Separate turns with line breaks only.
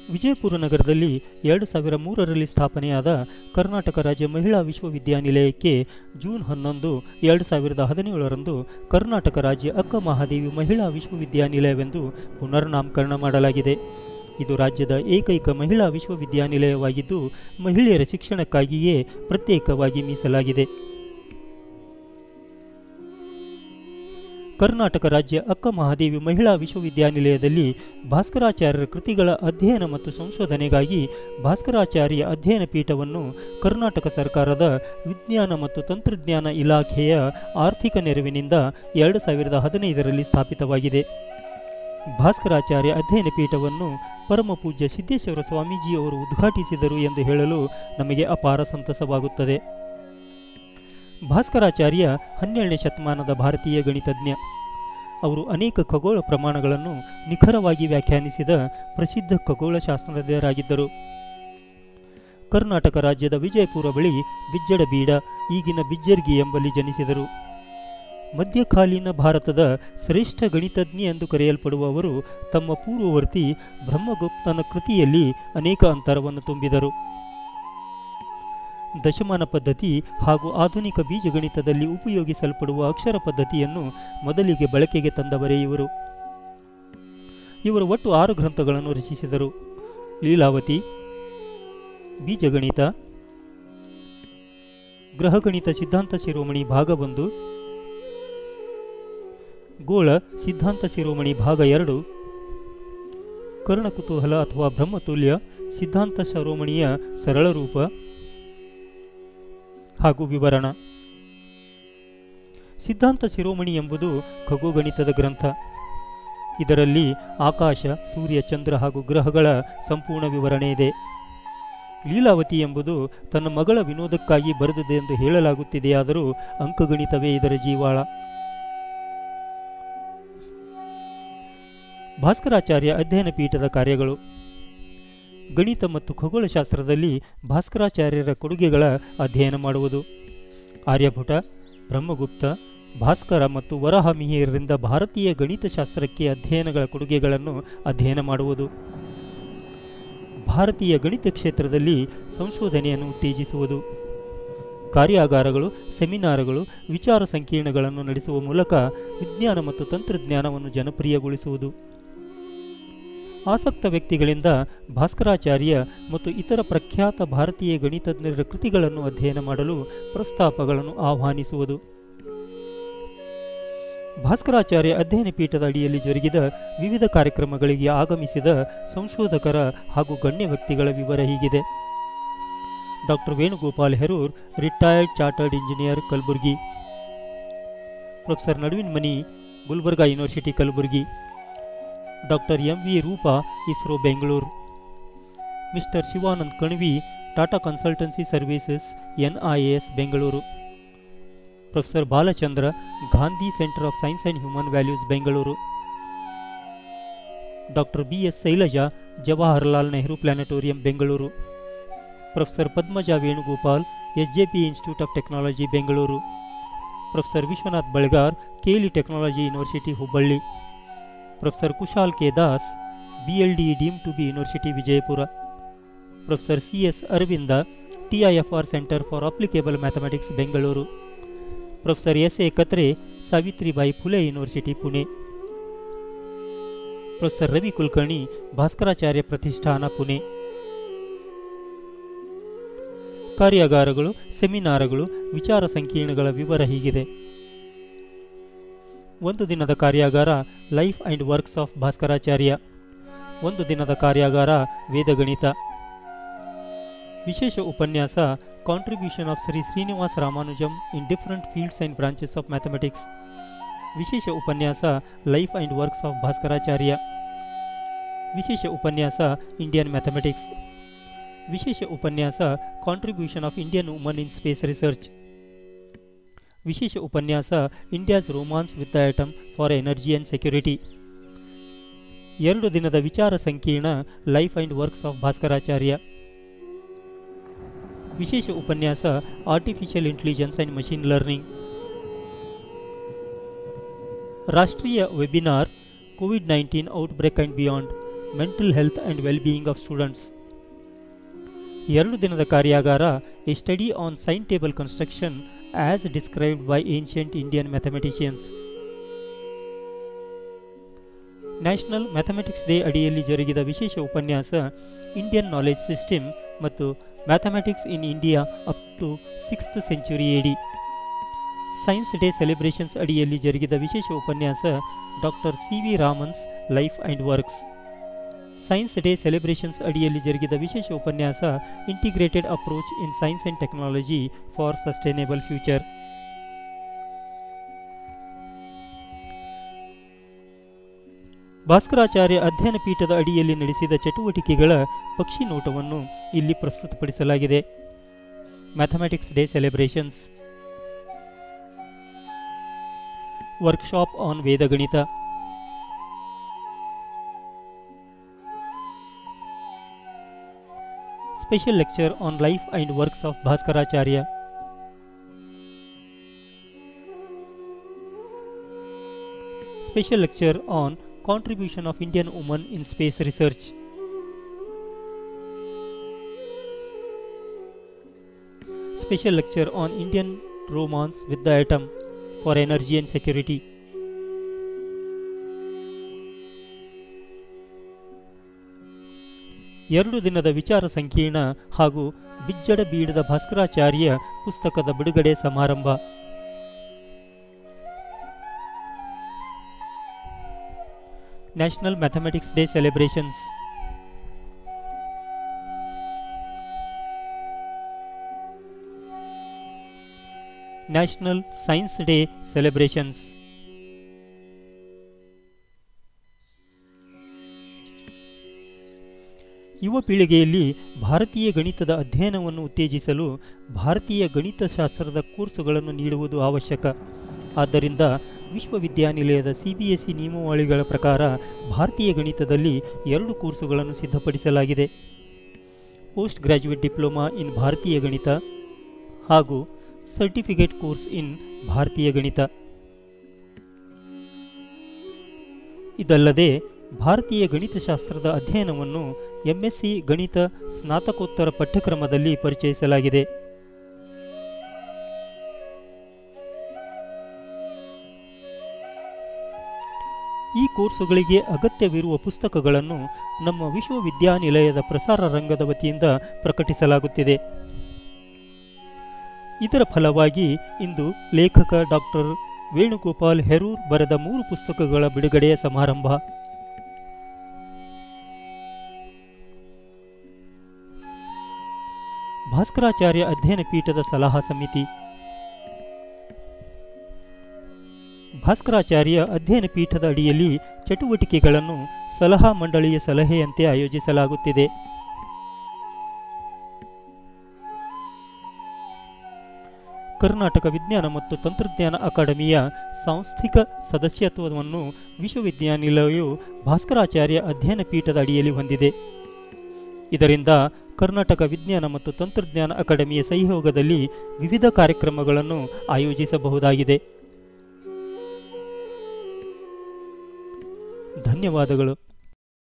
ವಿಜಯಪುರ ನಗರದಲ್ಲಿ ಎರಡು ಸಾವಿರ ಮೂರರಲ್ಲಿ ಸ್ಥಾಪನೆಯಾದ ಕರ್ನಾಟಕ ರಾಜ್ಯ ಮಹಿಳಾ ವಿಶ್ವವಿದ್ಯಾನಿಲಯಕ್ಕೆ ಜೂನ್ ಹನ್ನೊಂದು ಎರಡು ಸಾವಿರದ ಹದಿನೇಳರಂದು ಕರ್ನಾಟಕ ರಾಜ್ಯ ಅಕ್ಕ ಮಹಾದೇವಿ ಮಹಿಳಾ ವಿಶ್ವವಿದ್ಯಾನಿಲಯವೆಂದು ಪುನರ್ನಾಮಕರಣ ಮಾಡಲಾಗಿದೆ ಇದು ರಾಜ್ಯದ ಏಕೈಕ ಮಹಿಳಾ ವಿಶ್ವವಿದ್ಯಾನಿಲಯವಾಗಿದ್ದು ಮಹಿಳೆಯರ ಶಿಕ್ಷಣಕ್ಕಾಗಿಯೇ ಪ್ರತ್ಯೇಕವಾಗಿ ಮೀಸಲಾಗಿದೆ ಕರ್ನಾಟಕ ರಾಜ್ಯ ಅಕ್ಕ ಮಹಾದೇವಿ ಮಹಿಳಾ ವಿಶ್ವವಿದ್ಯಾನಿಲಯದಲ್ಲಿ ಭಾಸ್ಕರಾಚಾರ್ಯರ ಕೃತಿಗಳ ಅಧ್ಯಯನ ಮತ್ತು ಸಂಶೋಧನೆಗಾಗಿ ಭಾಸ್ಕರಾಚಾರ್ಯ ಅಧ್ಯಯನ ಪೀಠವನ್ನು ಕರ್ನಾಟಕ ಸರ್ಕಾರದ ವಿಜ್ಞಾನ ಮತ್ತು ತಂತ್ರಜ್ಞಾನ ಇಲಾಖೆಯ ಆರ್ಥಿಕ ನೆರವಿನಿಂದ ಎರಡು ಸಾವಿರದ ಹದಿನೈದರಲ್ಲಿ ಸ್ಥಾಪಿತವಾಗಿದೆ ಭಾಸ್ಕರಾಚಾರ್ಯ ಅಧ್ಯಯನ ಪೀಠವನ್ನು ಪರಮ ಪೂಜ್ಯ ಸಿದ್ದೇಶ್ವರ ಸ್ವಾಮೀಜಿಯವರು ಉದ್ಘಾಟಿಸಿದರು ಎಂದು ಹೇಳಲು ನಮಗೆ ಅಪಾರ ಸಂತಸವಾಗುತ್ತದೆ ಭಾಸ್ಕರಾಚಾರ್ಯ ಹನ್ನೆರಡನೇ ಶತಮಾನದ ಭಾರತೀಯ ಗಣಿತಜ್ಞ ಅವರು ಅನೇಕ ಖಗೋಳ ಪ್ರಮಾಣಗಳನ್ನು ನಿಖರವಾಗಿ ವ್ಯಾಖ್ಯಾನಿಸಿದ ಪ್ರಸಿದ್ಧ ಖಗೋಳಶಾಸ್ತ್ರಜ್ಞರಾಗಿದ್ದರು ಕರ್ನಾಟಕ ರಾಜ್ಯದ ವಿಜಯಪುರ ಬಳಿ ಬಿಜ್ಜಡಬೀಡ ಈಗಿನ ಬಿಜ್ಜರ್ಗಿ ಎಂಬಲ್ಲಿ ಜನಿಸಿದರು ಮಧ್ಯಕಾಲೀನ ಭಾರತದ ಶ್ರೇಷ್ಠ ಗಣಿತಜ್ಞ ಎಂದು ಕರೆಯಲ್ಪಡುವ ಅವರು ತಮ್ಮ ಪೂರ್ವವರ್ತಿ ಬ್ರಹ್ಮಗುಪ್ತನ ಕೃತಿಯಲ್ಲಿ ಅನೇಕ ಅಂತರವನ್ನು ತುಂಬಿದರು ದಶಮಾನ ಪದ್ಧತಿ ಹಾಗೂ ಆಧುನಿಕ ಬೀಜಗಣಿತದಲ್ಲಿ ಉಪಯೋಗಿಸಲ್ಪಡುವ ಅಕ್ಷರ ಪದ್ಧತಿಯನ್ನು ಮೊದಲಿಗೆ ಬಳಕೆಗೆ ತಂದವರೇ ಇವರು ಇವರು ಒಟ್ಟು ಆರು ಗ್ರಂಥಗಳನ್ನು ರಚಿಸಿದರು ಲೀಲಾವತಿ ಬೀಜಗಣಿತ ಗ್ರಹಗಣಿತ ಸಿದ್ಧಾಂತ ಶಿರೋಮಣಿ ಭಾಗ ಒಂದು ಗೋಳ ಸಿದ್ಧಾಂತ ಶಿರೋಮಣಿ ಭಾಗ ಎರಡು ಕರ್ಣಕುತೂಹಲ ಅಥವಾ ಬ್ರಹ್ಮತುಲ್ಯ ಸಿದ್ಧಾಂತ ಶಿರೋಮಣಿಯ ಸರಳ ರೂಪ ಹಾಗೂ ವಿವರಣ ಸಿದ್ಧಾಂತ ಶಿರೋಮಣಿ ಎಂಬುದು ಖಗೋಗಣಿತದ ಗ್ರಂಥ ಇದರಲ್ಲಿ ಆಕಾಶ ಸೂರ್ಯ ಚಂದ್ರ ಹಾಗೂ ಗ್ರಹಗಳ ಸಂಪೂರ್ಣ ವಿವರಣೆ ಇದೆ ಲೀಲಾವತಿ ಎಂಬುದು ತನ್ನ ಮಗಳ ವಿನೋದಕ್ಕಾಗಿ ಬರೆದಿದೆ ಎಂದು ಹೇಳಲಾಗುತ್ತಿದೆಯಾದರೂ ಅಂಕಗಣಿತವೇ ಇದರ ಜೀವಾಳ ಭಾಸ್ಕರಾಚಾರ್ಯ ಅಧ್ಯಯನ ಪೀಠದ ಕಾರ್ಯಗಳು ಗಣಿತ ಮತ್ತು ಖಗೋಳಶಾಸ್ತ್ರದಲ್ಲಿ ಭಾಸ್ಕರಾಚಾರ್ಯರ ಕೊಡುಗೆಗಳ ಅಧ್ಯಯನ ಮಾಡುವುದು ಆರ್ಯಭಟ ಬ್ರಹ್ಮಗುಪ್ತ ಭಾಸ್ಕರ ಮತ್ತು ವರಹಮಿಹಿಯರಿಂದ ಭಾರತೀಯ ಗಣಿತಶಾಸ್ತ್ರಕ್ಕೆ ಅಧ್ಯಯನಗಳ ಕೊಡುಗೆಗಳನ್ನು ಅಧ್ಯಯನ ಮಾಡುವುದು ಭಾರತೀಯ ಗಣಿತ ಕ್ಷೇತ್ರದಲ್ಲಿ ಸಂಶೋಧನೆಯನ್ನು ಉತ್ತೇಜಿಸುವುದು ಕಾರ್ಯಾಗಾರಗಳು ಸೆಮಿನಾರ್ಗಳು ವಿಚಾರ ಸಂಕಿರಣಗಳನ್ನು ನಡೆಸುವ ಮೂಲಕ ವಿಜ್ಞಾನ ಮತ್ತು ತಂತ್ರಜ್ಞಾನವನ್ನು ಜನಪ್ರಿಯಗೊಳಿಸುವುದು ಆಸಕ್ತ ವ್ಯಕ್ತಿಗಳಿಂದ ಭಾಸ್ಕರಾಚಾರ್ಯ ಮತ್ತು ಇತರ ಪ್ರಖ್ಯಾತ ಭಾರತೀಯ ಗಣಿತಜ್ಞರ ಕೃತಿಗಳನ್ನು ಅಧ್ಯಯನ ಮಾಡಲು ಪ್ರಸ್ತಾಪಗಳನ್ನು ಆಹ್ವಾನಿಸುವುದು ಭಾಸ್ಕರಾಚಾರ್ಯ ಅಧ್ಯಯನ ಪೀಠದ ಅಡಿಯಲ್ಲಿ ಜರುಗಿದ ವಿವಿಧ ಕಾರ್ಯಕ್ರಮಗಳಿಗೆ ಆಗಮಿಸಿದ ಸಂಶೋಧಕರ ಹಾಗೂ ಗಣ್ಯ ವ್ಯಕ್ತಿಗಳ ವಿವರ ಹೀಗಿದೆ doctor Venugopal Herur retired chartered engineer Kalaburagi professor Naduvinmani Gulbarga university Kalaburagi doctor M V Roopa ISRO Bengaluru mister Shivanand Kanvi Tata consultancy services NIAS Bengaluru professor Balachandra Gandhi centre of science and human values Bengaluru doctor B S Shailaja Jawaharlal Nehru planetarium Bengaluru professor Padmaja Venugopal S J P institute of technology Bengaluru professor Vishwanath Balgar ಕೇಲಿ technology university Hubballi professor Kushal K Das B L D deem to be university Vijayapura professor C S Aravinda T I F R centre for applicable mathematics Bengaluru professor S A Katre Savitribai Phule university Pune professor Ravi Kulkarni Bhaskaracharya Pratishthana Pune ಕಾರ್ಯಾಗಾರಗಳು ಸೆಮಿನಾರ್ಗಳು ವಿಚಾರ ಸಂಕಿರಣಗಳ ವಿವರ ಹೀಗಿದೆ ಒಂದು ದಿನದ ಕಾರ್ಯಾಗಾರ life and works of Bhaskaracharya ಒಂದು ದಿನದ ಕಾರ್ಯಾಗಾರ ವೇದಗಣಿತ ವಿಶೇಷ ಉಪನ್ಯಾಸ contribution of Shri Srinivasa Ramanujan in different fields and branches of mathematics ವಿಶೇಷ ಉಪನ್ಯಾಸ life and works of Bhaskaracharya ವಿಶೇಷ ಉಪನ್ಯಾಸ ಇಂಡಿಯನ್ ಮ್ಯಾಥಮೆಟಿಕ್ಸ್ ವಿಶೇಷ ಉಪನ್ಯಾಸ contribution of Indian woman in space research ವಿಶೇಷ ಉಪನ್ಯಾಸ India's romance with the atom for energy and security ಎರಡು ದಿನದ ವಿಚಾರ ಸಂಕೀರ್ಣ life and works of Bhaskaracharya ವಿಶೇಷ ಉಪನ್ಯಾಸ artificial intelligence and machine learning ರಾಷ್ಟ್ರೀಯ webinar COVID nineteen outbreak and beyond mental health and well being of students ಎರಡು ದಿನದ ಕಾರ್ಯಾಗಾರ a study on sine table construction as described by ancient Indian mathematicians national mathematics day ಅಡಿಯಲ್ಲಿ ಜರುಗಿದ ವಿಶೇಷ ಉಪನ್ಯಾಸ Indian knowledge system ಮತ್ತು mathematics in India up to sixth century AD science day celebrations ಅಡಿಯಲ್ಲಿ ಜರುಗಿದ ವಿಶೇಷ ಉಪನ್ಯಾಸ doctor C V Raman's life and works science day celebrations ಅಡಿಯಲ್ಲಿ ಜರುಗಿದ ವಿಶೇಷ ಉಪನ್ಯಾಸ integrated approach in science and technology for sustainable future Bhaskaracharya ಅಧ್ಯಯನ ಪೀಠದ ಅಡಿಯಲ್ಲಿ ನಡೆಸಿದ ಚಟುವಟಿಕೆಗಳ ಪಕ್ಷಿ ನೋಟವನ್ನು ಇಲ್ಲಿ ಪ್ರಸ್ತುತಪಡಿಸಲಾಗಿದೆ mathematics day celebrations workshop on Vedaganita special lecture on life and works of Bhaskaracharya special lecture on contribution of Indian woman in space research special lecture on Indian romance with the atom for energy and security ಎರಡು ದಿನದ ವಿಚಾರ ಸಂಕೀರ್ಣ ಹಾಗೂ ಬಿಜ್ಜಡ ಬೀಡದ ಭಾಸ್ಕರಾಚಾರ್ಯ ಪುಸ್ತಕದ ಬಿಡುಗಡೆ ಸಮಾರಂಭ national mathematics day celebrations national science day celebrations ಯುವ ಪೀಳಿಗೆಯಲ್ಲಿ ಭಾರತೀಯ ಗಣಿತದ ಅಧ್ಯಯನವನ್ನು ಉತ್ತೇಜಿಸಲು ಭಾರತೀಯ ಗಣಿತಶಾಸ್ತ್ರದ ಕೋರ್ಸುಗಳನ್ನು ನೀಡುವುದು ಅವಶ್ಯಕ ಆದ್ದರಿಂದ ವಿಶ್ವವಿದ್ಯಾನಿಲಯದ ಸಿ ಬಿ ಎಸ್ ಇ ನಿಯಮಾವಳಿಗಳ ಪ್ರಕಾರ ಭಾರತೀಯ ಗಣಿತದಲ್ಲಿ ಎರಡು ಕೋರ್ಸುಗಳನ್ನು ಸಿದ್ಧಪಡಿಸಲಾಗಿದೆ ಪೋಸ್ಟ್ ಗ್ರ್ಯಾಜುಯೇಟ್ ಡಿಪ್ಲೊಮಾ ಇನ್ ಭಾರತೀಯ ಗಣಿತ ಹಾಗೂ ಸರ್ಟಿಫಿಕೇಟ್ ಕೋರ್ಸ್ ಇನ್ ಭಾರತೀಯ ಗಣಿತ ಇದಲ್ಲದೆ ಭಾರತೀಯ ಗಣಿತಶಾಸ್ತ್ರದ ಅಧ್ಯಯನವನ್ನು ಎಂಎಸ್ಸಿ ಗಣಿತ ಸ್ನಾತಕೋತ್ತರ ಪಠ್ಯಕ್ರಮದಲ್ಲಿ ಪರಿಚಯಿಸಲಾಗಿದೆ ಈ ಕೋರ್ಸುಗಳಿಗೆ ಅಗತ್ಯವಿರುವ ಪುಸ್ತಕಗಳನ್ನು ನಮ್ಮ ವಿಶ್ವವಿದ್ಯಾನಿಲಯದ ಪ್ರಸಾರ ರಂಗದ ವತಿಯಿಂದ ಪ್ರಕಟಿಸಲಾಗುತ್ತಿದೆ ಇದರ ಫಲವಾಗಿ ಇಂದು ಲೇಖಕ ಡಾಕ್ಟರ್ ವೇಣುಗೋಪಾಲ್ ಹೆರೂರ್ ಬರೆದ ಮೂರು ಪುಸ್ತಕಗಳ ಬಿಡುಗಡೆಯ ಸಮಾರಂಭ ಭಾಸ್ಕರಾಚಾರ್ಯ ಅಧ್ಯಯನ ಪೀಠದ ಸಲಹಾ ಸಮಿತಿ ಭಾಸ್ಕರಾಚಾರ್ಯ ಅಧ್ಯಯನ ಪೀಠದ ಅಡಿಯಲ್ಲಿ ಚಟುವಟಿಕೆಗಳನ್ನು ಸಲಹಾ ಮಂಡಳಿಯ ಸಲಹೆಯಂತೆ ಆಯೋಜಿಸಲಾಗುತ್ತಿದೆ ಕರ್ನಾಟಕ ವಿಜ್ಞಾನ ಮತ್ತು ತಂತ್ರಜ್ಞಾನ ಅಕಾಡೆಮಿಯ ಸಾಂಸ್ಥಿಕ ಸದಸ್ಯತ್ವವನ್ನು ವಿಶ್ವವಿದ್ಯಾನಿಲಯವು ಭಾಸ್ಕರಾಚಾರ್ಯ ಅಧ್ಯಯನ ಪೀಠದ ಅಡಿಯಲ್ಲಿ ಹೊಂದಿದೆ ಇದರಿಂದ ಕರ್ನಾಟಕ ವಿಜ್ಞಾನ ಮತ್ತು ತಂತ್ರಜ್ಞಾನ ಅಕಾಡೆಮಿಯ ಸಹಯೋಗದಲ್ಲಿ ವಿವಿಧ ಕಾರ್ಯಕ್ರಮಗಳನ್ನು ಆಯೋಜಿಸಬಹುದಾಗಿದೆ ಧನ್ಯವಾದಗಳು